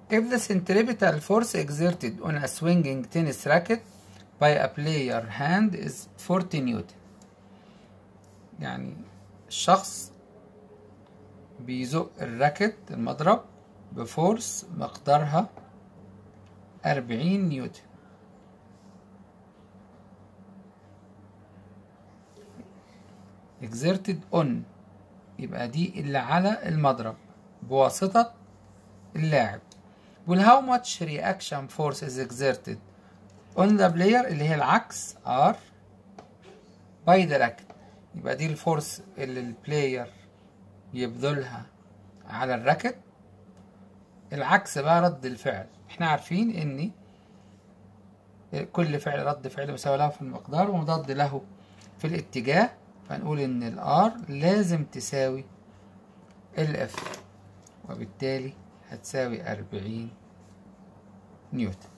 If the centripetal force exerted on a swinging tennis racket by a player hand is 40 نيوتن يعني الشخص بيزق الراكت المضرب بفورس مقدارها 40 نيوتن exerted on يبقى دي اللي على المضرب بواسطة اللاعب وال how much reaction force is exerted on the player اللي هي العكس R by the racket يبقى دي الفورس اللي البلاير يبذلها على الراكت العكس بقى رد الفعل احنا عارفين ان كل فعل رد فعل مساوي له في المقدار ومضاد له في الاتجاه فنقول ان الار لازم تساوي الاف وبالتالي هتساوي أربعين نيوتن